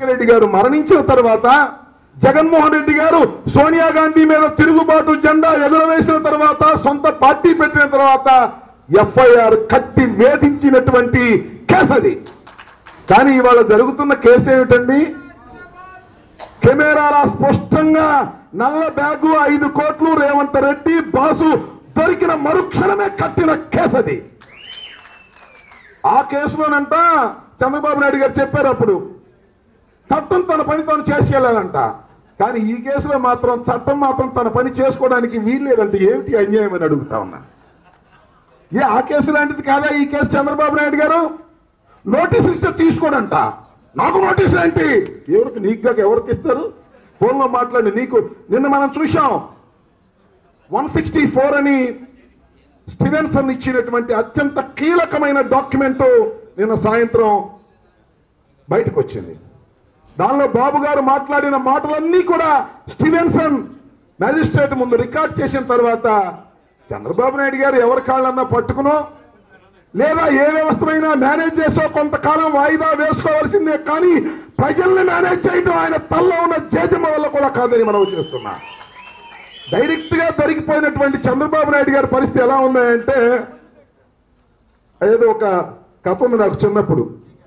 రాజశేఖర రెడ్డి గారు మరణించిన తర్వాత జగన్మోహన్ రెడ్డి గారు సోనియా గాంధీ మీద తిరుగుబాటు జెండా ఎగురవేసిన తర్వాత సొంత పార్టీ పెట్టిన తర్వాత ఎఫ్ఐఆర్ కట్టి వేధించినటువంటి కేసు అది కానీ ఇవాళ జరుగుతున్న కేసు ఏమిటండి కెమెరాల స్పష్టంగా నల్ల బ్యాగు ఐదు కోట్లు రేవంత్ రెడ్డి బాసు దొరికిన మరుక్షణమే కట్టిన కేసు అది ఆ కేసులోనంట చంద్రబాబు నాయుడు గారు చెప్పారు అప్పుడు చట్టం తన పని తాను చేసుకెళ్ళాలంట కానీ ఈ కేసులో మాత్రం చట్టం మాత్రం తన పని చేసుకోవడానికి వీల్లేదంటే ఏమిటి అన్యాయం అని అడుగుతా ఉన్నా ఏ ఆ కేసు లాంటిది కాదా ఈ కేసు చంద్రబాబు నాయుడు గారు నోటీసులు ఇస్తే తీసుకోడంట నాకు నోటీసులు ఏంటి ఎవరికి నీకు ఎవరికి ఇస్తారు ఫోన్లో మాట్లాడి నీకు నిన్న మనం చూశాం వన్ సిక్స్టీ ఫోర్ అని స్టివెన్సన్ ఇచ్చినటువంటి అత్యంత కీలకమైన డాక్యుమెంట్ నిన్న సాయంత్రం బయటకు వచ్చింది దానిలో బాబు గారు మాట్లాడిన మాటలన్నీ కూడా స్టివెన్సన్ మ్యాజిస్ట్రేట్ ముందు రికార్డ్ చేసిన తర్వాత చంద్రబాబు నాయుడు గారు ఎవరి కాళ్ళన్నా పట్టుకునో లేదా ఏ వ్యవస్థమైనా మేనేజ్ చేసో కొంతకాలం వాయిదా వేసుకోవాల్సిందే కానీ ప్రజల్ని మేనేజ్ చేయడం ఆయన తల్లో ఉన్న జేజమ్మ వల్ల కూడా కాదని మనం చేస్తున్నా డైరెక్ట్ గా దొరికిపోయినటువంటి చంద్రబాబు నాయుడు గారి పరిస్థితి ఎలా ఉన్నాయంటే ఏదో ఒక కథ ఉంది నాకు చిన్నప్పుడు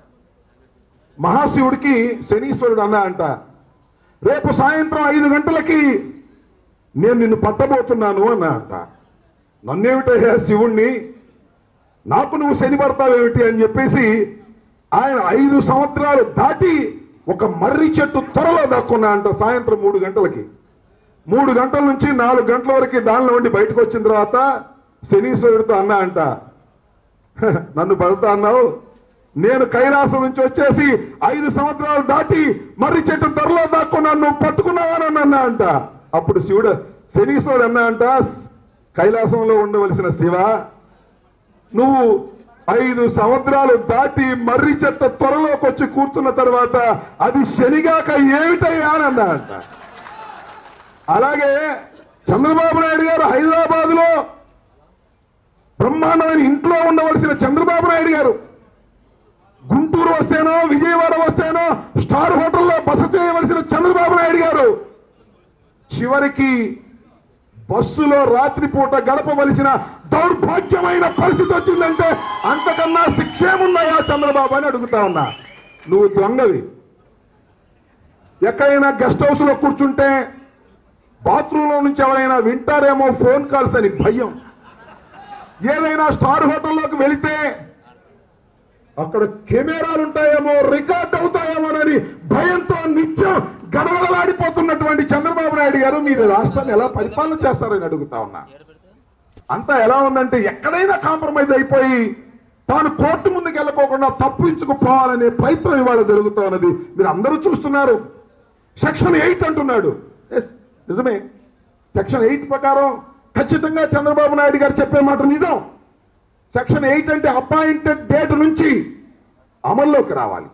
మహాశివుడికి శనీశ్వరుడు అన్నా అంట రేపు సాయంత్రం ఐదు గంటలకి నేను నిన్ను పట్టబోతున్నాను అన్నా అంట నన్నేమిటయ్యా శివుణ్ణి నాకు నువ్వు శని పడతావేమిటి అని చెప్పేసి ఆయన ఐదు సంవత్సరాలు దాటి ఒక మర్రి చెట్టు త్వరలో దక్కున్నా అంట సాయంత్రం మూడు గంటలకి మూడు గంటల నుంచి నాలుగు గంటల వరకు దానిలో ఉండి బయటకు వచ్చిన తర్వాత శనీశ్వరుడితో అన్నా అంట "హ, నన్ను పడతా అన్నావు నేను కైలాసం నుంచి వచ్చేసి ఐదు సంవత్సరాలు దాటి మర్రి చెట్టు త్వరలో దాక్కున్నాను నువ్వు పట్టుకున్నావని అన్నా అంట అప్పుడు శివుడు శనీశ్వరుడు అన్నా అంట కైలాసంలో ఉండవలసిన శివ నువ్వు ఐదు సంవత్సరాలు దాటి మర్రి చెత్త త్వరలోకి వచ్చి కూర్చున్న తర్వాత అది శనిగాక ఏమిటయ్యా అని అన్నా అంట అలాగే చంద్రబాబు నాయుడు గారు హైదరాబాద్ లో బ్రహ్మాండమైన ఇంట్లో ఉండవలసిన చంద్రబాబు నాయుడు గారు గుంటూరు వస్తేనో విజయవాడ వస్తేనో స్టార్ హోటల్లో బస చేయవలసిన చంద్రబాబు నాయుడు గారు చివరికి బస్సులో రాత్రిపూట గడపవలసిన దౌర్భాగ్యమైన పరిస్థితి వచ్చిందంటే అంతకన్నా శిక్షేమున్నాయా చంద్రబాబు అని అడుగుతా ఉన్నా నువ్వు దొంగవి ఎక్కడైనా గెస్ట్ హౌస్ లో కూర్చుంటే బాత్రూమ్ లో నుంచి ఎవరైనా వింటారేమో ఫోన్ కాల్స్ అని భయం ఏదైనా స్టార్ హోటల్లోకి వెళితే అక్కడ కెమెరాలు ఉంటాయేమో రికార్డ్ అవుతాయేమోనని భయంతో నిత్యం గడగడలాడిపోతున్నటువంటి చంద్రబాబు నాయుడు గారు మీరు రాష్ట్రాన్ని ఎలా పరిపాలన చేస్తారని అడుగుతా ఉన్నా అంతా ఎలా ఉందంటే ఎక్కడైనా కాంప్రమైజ్ అయిపోయి తాను కోర్టు ముందుకు వెళ్ళకోకుండా తప్పించుకుపోవాలనే ప్రయత్నం ఇవాళ జరుగుతా ఉన్నది మీరు అందరూ చూస్తున్నారు సెక్షన్ ఎయిట్ అంటున్నాడు ఎస్ నిజమే సెక్షన్ ఎయిట్ ప్రకారం ఖచ్చితంగా చంద్రబాబు నాయుడు గారు చెప్పే మాట నిజం సెక్షన్ ఎయిట్ అంటే అపాయింటెడ్ డేట్ నుంచి అమల్లోకి రావాలి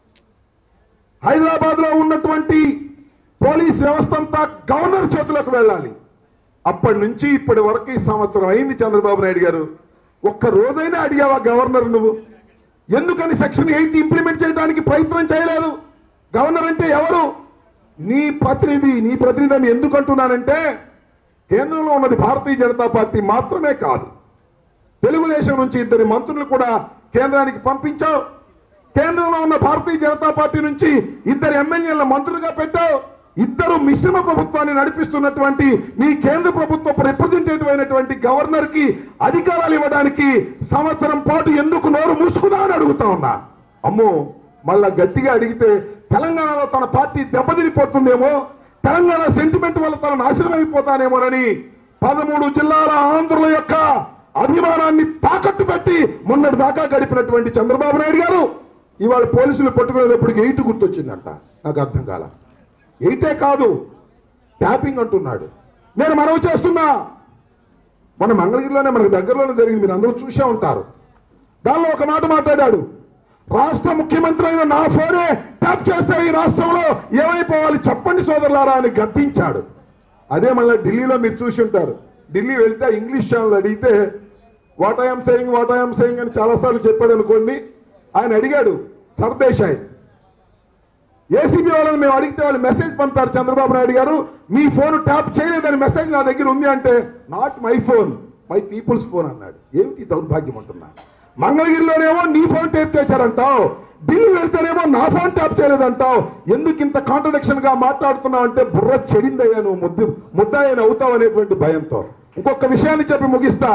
హైదరాబాద్ లో ఉన్నటువంటి పోలీస్ వ్యవస్థ అంతా గవర్నర్ చేతిలోకి వెళ్ళాలి అప్పటి నుంచి ఇప్పటి వరకు ఈ సంవత్సరం అయింది చంద్రబాబు నాయుడు గారు ఒక్క రోజైనా అడిగావా గవర్నర్ నువ్వు ఎందుకని సెక్షన్ ఎయిట్ ఇంప్లిమెంట్ చేయడానికి ప్రయత్నం చేయలేదు గవర్నర్ అంటే ఎవరు నీ ప్రతినిధి నీ ప్రతినిధి అని ఎందుకు అంటున్నానంటే కేంద్రంలో ఉన్నది భారతీయ జనతా పార్టీ మాత్రమే కాదు తెలుగుదేశం నుంచి ఇద్దరి మంత్రులు కూడా కేంద్రానికి పంపించావు కేంద్రంలో ఉన్న భారతీయ జనతా పార్టీ నుంచి ఇద్దరు ఎమ్మెల్యేల మంత్రులుగా పెట్టావు ఇద్దరు మిశ్రమ ప్రభుత్వాన్ని నడిపిస్తున్నటువంటి మీ కేంద్ర ప్రభుత్వ రిప్రజెంటేటివ్ అయినటువంటి గవర్నర్ కి అధికారాలు ఇవ్వడానికి సంవత్సరం పాటు ఎందుకు నోరు మూసుకున్నామని అడుగుతా ఉన్నా అమ్మో మళ్ళా గట్టిగా అడిగితే తెలంగాణలో తన పార్టీ దెబ్బతినిపోతుందేమో తెలంగాణ సెంటిమెంట్ వల్ల తన నాశనం అయిపోతానేమోనని పదమూడు జిల్లాల ఆంధ్రుల యొక్క అభిమానాన్ని తాకట్టు పెట్టి మొన్నటి దాకా గడిపినటువంటి చంద్రబాబు నాయుడు గారు ఇవాళ పోలీసులు పట్టుకునేటప్పటికి ఎయిట్ గుర్తొచ్చిందంట నాకు అర్థం కాల ఎయిటే కాదు ట్యాపింగ్ అంటున్నాడు నేను మనవి చేస్తున్నా మన మంగళగిరిలోనే మనకు దగ్గరలోనే జరిగింది మీరు అందరూ చూసే ఉంటారు దానిలో ఒక మాట మాట్లాడాడు రాష్ట్ర ముఖ్యమంత్రి అయిన నా ఫోనే ట్యాప్ చేస్తే ఈ రాష్ట్రంలో ఏమైపోవాలి చెప్పండి సోదరులారా అని గద్దించాడు అదే మళ్ళీ ఢిల్లీలో మీరు చూసి ఉంటారు ఢిల్లీ వెళ్తే ఇంగ్లీష్ ఛానల్ అడిగితే what I'm saying what I'm saying అని చాలాసార్లు చెప్పాడు అనుకోండి ఆయన అడిగాడు సర్దేశాయ్ ఏసీబీ వాళ్ళని మేము అడిగితే వాళ్ళు మెసేజ్ పంపారు చంద్రబాబు నాయుడు గారు మీ ఫోన్ ట్యాప్ చేయలేదని మెసేజ్ నా దగ్గర ఉంది అంటే not my phone my people's phone అన్నాడు ఏమిటి దౌర్భాగ్యం అంటున్నా మంగళగిరిలోనేమో నీ ఫోన్ టేప్ చేశారంటావు ఢిల్లీ వెళ్తేనేమో నా ఫోన్ ట్యాప్ చేయలేదంటావు ఎందుకు ఇంత కాంట్రడిక్షన్ గా మాట్లాడుతున్నావు అంటే బుర్ర చెడిందయ్యా నువ్వు ముద్దు ముద్దాయని అవుతావు అనేటువంటి భయంతో ఇంకొక విషయాన్ని చెప్పి ముగిస్తా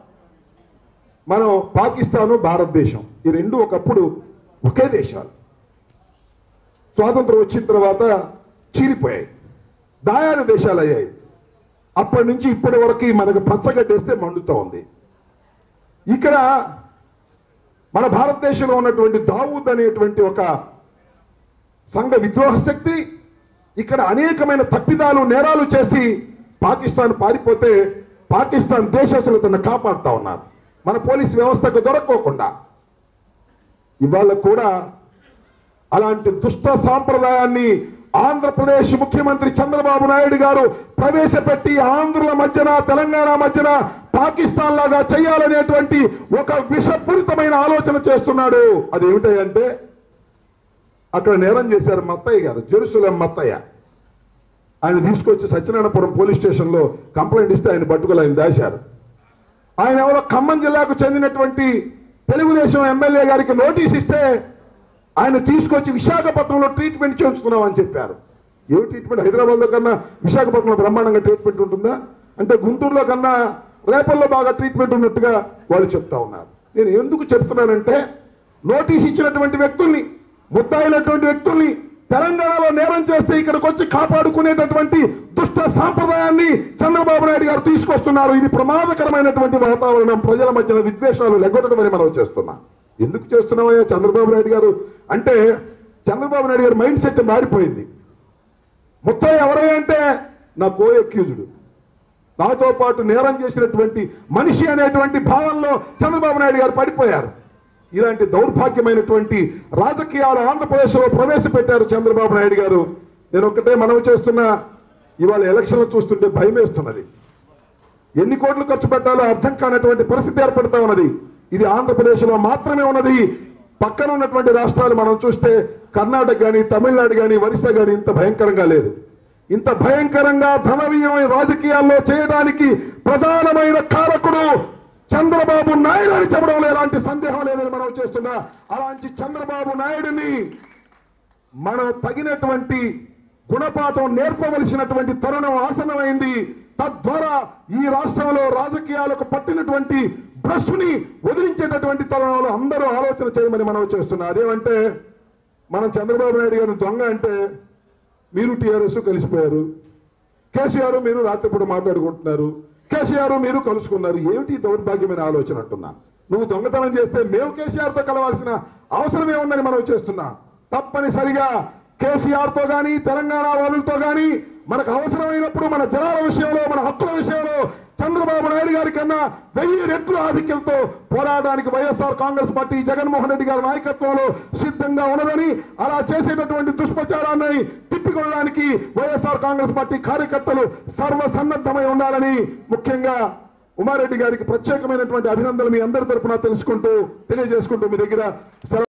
మనం పాకిస్తాను భారతదేశం ఈ రెండు ఒకప్పుడు ఒకే దేశాలు స్వాతంత్రం వచ్చిన తర్వాత చీలిపోయాయి దాయాది దేశాలు అయ్యాయి అప్పటి నుంచి ఇప్పటి వరకు మనకు పచ్చగడ్డేస్తే మండుతూ ఉంది ఇక్కడ మన భారతదేశంలో ఉన్నటువంటి దావూద్ అనేటువంటి ఒక సంఘ విద్రోహ శక్తి ఇక్కడ అనేకమైన తప్పిదాలు నేరాలు చేసి పాకిస్తాన్ పారిపోతే పాకిస్తాన్ దేశస్తులు తను కాపాడుతా ఉన్నారు మన పోలీస్ వ్యవస్థకు దొరక్కోకుండా ఇవాళ కూడా అలాంటి దుష్ట సాంప్రదాయాన్ని ఆంధ్రప్రదేశ్ ముఖ్యమంత్రి చంద్రబాబు నాయుడు గారు ప్రవేశపెట్టి ఆంధ్రుల మధ్యన తెలంగాణ మధ్యన పాకిస్తాన్ లాగా చేయాలనేటువంటి ఒక విషపూరితమైన ఆలోచన చేస్తున్నాడు అది ఏమిటంటే అక్కడ నేరం చేశారు మత్తయ్య గారు జెరూసలేం మత్తయ్య ఆయన తీసుకొచ్చి సత్యనారాయణపురం పోలీస్ స్టేషన్లో కంప్లైంట్ ఇస్తే ఆయన పట్టుకుని ఆయన దాశారు ఆయన ఎవరో ఖమ్మం జిల్లాకు చెందినటువంటి తెలుగుదేశం ఎమ్మెల్యే గారికి నోటీస్ ఇస్తే ఆయన తీసుకొచ్చి విశాఖపట్నంలో ట్రీట్మెంట్ చేయించుకున్నాం అని చెప్పారు ఏ ట్రీట్మెంట్ హైదరాబాద్లో కన్నా విశాఖపట్నంలో బ్రహ్మాండంగా ట్రీట్మెంట్ ఉంటుందా అంటే గుంటూరులో కన్నా రేపల్లో బాగా ట్రీట్మెంట్ ఉన్నట్టుగా వాళ్ళు చెప్తా ఉన్నారు నేను ఎందుకు చెప్తున్నానంటే నోటీస్ ఇచ్చినటువంటి వ్యక్తుల్ని ముద్దాయినటువంటి వ్యక్తుల్ని తెలంగాణలో నేరం చేస్తే ఇక్కడికి వచ్చి కాపాడుకునేటటువంటి దుష్ట సాంప్రదాయాన్ని చంద్రబాబు నాయుడు గారు తీసుకొస్తున్నారు ఇది ప్రమాదకరమైనటువంటి వాతావరణం ప్రజల మధ్యన విద్వేషాలు లెగ్గొట్టడమని మనం చేస్తున్నాం ఎందుకు చేస్తున్నామయ్యా చంద్రబాబు నాయుడు గారు అంటే చంద్రబాబు నాయుడు గారి మైండ్ సెట్ మారిపోయింది మొత్తం ఎవరై అంటే నా కో అక్యూజుడు నాతో పాటు నేరం చేసినటువంటి మనిషి అనేటువంటి భావంలో చంద్రబాబు నాయుడు గారు పడిపోయారు ఇలాంటి దౌర్భాగ్యమైనటువంటి రాజకీయాలు ఆంధ్రప్రదేశ్లో ప్రవేశపెట్టారు చంద్రబాబు నాయుడు గారు నేను ఒక్కటే మనవి చేస్తున్నా ఇవాళ ఎలక్షన్లు చూస్తుంటే భయం వేస్తున్నది ఎన్ని కోట్లు ఖర్చు పెట్టాలో అర్థం కానటువంటి పరిస్థితి ఏర్పడతా ఉన్నది ఇది ఆంధ్రప్రదేశ్లో మాత్రమే ఉన్నది పక్కన ఉన్నటువంటి రాష్ట్రాలు మనం చూస్తే కర్ణాటక కానీ తమిళనాడు కానీ ఒరిస్సా కానీ ఇంత భయంకరంగా లేదు ఇంత భయంకరంగా ధనవీయమైన రాజకీయాల్లో చేయడానికి ప్రధానమైన కారకుడు చంద్రబాబు నాయుడు అని చెప్పడంలో ఎలాంటి సందేహం లేదని మనం చేస్తున్నా అలాంటి చంద్రబాబు నాయుడిని మనం తగినటువంటి గుణపాఠం నేర్పవలసినటువంటి తరుణం ఆసన్నమైంది తద్వారా ఈ రాష్ట్రంలో రాజకీయాలకు పట్టినటువంటి భ్రష్టుని వదిలించేటటువంటి తరుణంలో అందరూ ఆలోచన చేయమని మనం చేస్తున్నాం అదేమంటే మనం చంద్రబాబు నాయుడు గారిని దొంగ అంటే మీరు టీఆర్ఎస్ కలిసిపోయారు కేసీఆర్ మీరు రాత్రిపూట మాట్లాడుకుంటున్నారు కేసీఆర్ మీరు కలుసుకున్నారు ఏమిటి ఈ దౌర్భాగ్యమైన ఆలోచన అంటున్నా నువ్వు దొంగతనం చేస్తే మేము కేసీఆర్ తో కలవాల్సిన అవసరం ఏముందని మనం చేస్తున్నా తప్పనిసరిగా కేసీఆర్ తో గాని తెలంగాణ వాళ్ళతో గాని మనకు అవసరమైనప్పుడు మన జనాల విషయంలో మన హక్కుల విషయంలో చంద్రబాబు నాయుడు గారి కన్నా వెయ్యి రెట్లు ఆధిక్యంతో పోరాడడానికి YSR Congress party Jaganmohan Reddy garu నాయకత్వంలో సిద్ధంగా ఉన్నదని అలా చేసేటటువంటి దుష్ప్రచారాన్ని తిప్పికొనడానికి వైఎస్ఆర్ కాంగ్రెస్ పార్టీ కార్యకర్తలు సర్వసన్నద్ధమై ఉండాలని ముఖ్యంగా ఉమారెడ్డి గారికి ప్రత్యేకమైనటువంటి అభినందనలు మీ అందరి తరపున తెలుసుకుంటూ తెలియజేసుకుంటూ మీ దగ్గర సెలవు